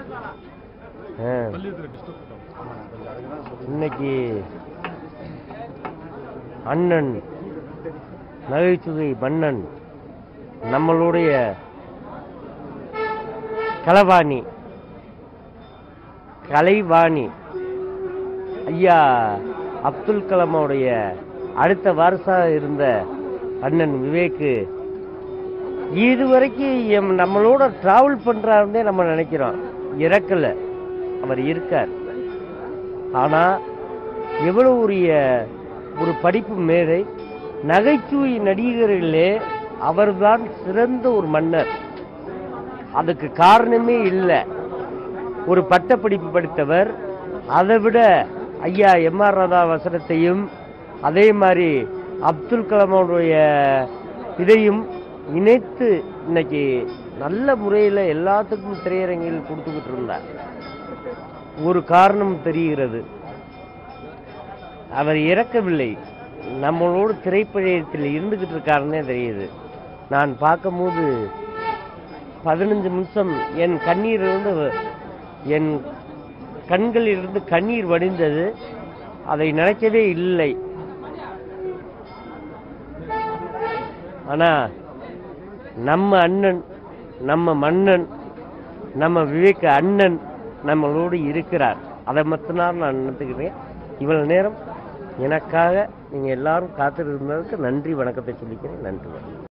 ஆ. இன்னைக்கு அண்ணன் நகைச்சுவை மன்னன் நம்மளுடைய கலவாணி கலைவாணி ஐயா அப்துல் கலாமுடைய அடுத்த வாரிசாக இருந்த அண்ணன் விவேக்கு இதுவரைக்கும் எம் நம்மளோட டிராவல் பண்றாருன்னே நம்ம நினைக்கிறோம் இறக்கல அவர் இருக்கார் ஆனா எவ்வளவு உரிய ஒரு படிப்பு மேதை நகைச்சுவை நடிகர்களே அவர்தான் சிறந்த ஒரு மன்னர் அதுக்கு காரணமே இல்லை ஒரு பட்டப்படிப்பு படித்தவர் அதை விட ஐயா எம் ஆர் ராதா வசனத்தையும் அதே மாதிரி அப்துல் கலாமுடைய இதையும் இணைத்து இன்னைக்கு நல்ல முறையில் எல்லாத்துக்கும் திரையரங்கில் கொடுத்துக்கிட்டு இருந்தார் ஒரு காரணம் தெரிகிறது அவர் இறக்கவில்லை நம்மளோடு திரைப்படத்தில் இருந்துகிட்டு இருக்காருன்னே தெரியுது நான் பார்க்கும்போது பதினஞ்சு நிமிஷம் என் கண்ணீர் இருந்து என் கண்களிலிருந்து கண்ணீர் வடிந்தது அதை நினைக்கவே இல்லை ஆனா நம்ம அண்ணன் நம்ம மன்னன் நம்ம விவேக அண்ணன் நம்மளோடு இருக்கிறார் அதை மட்டும்தான் நான் நினைத்துக்கிறேன் இவ்வளவு நேரம் எனக்காக நீங்க எல்லாரும் காத்திருந்ததுக்கு நன்றி வணக்கத்தை சொல்லிக்கிறேன் நன்றி வணக்கம்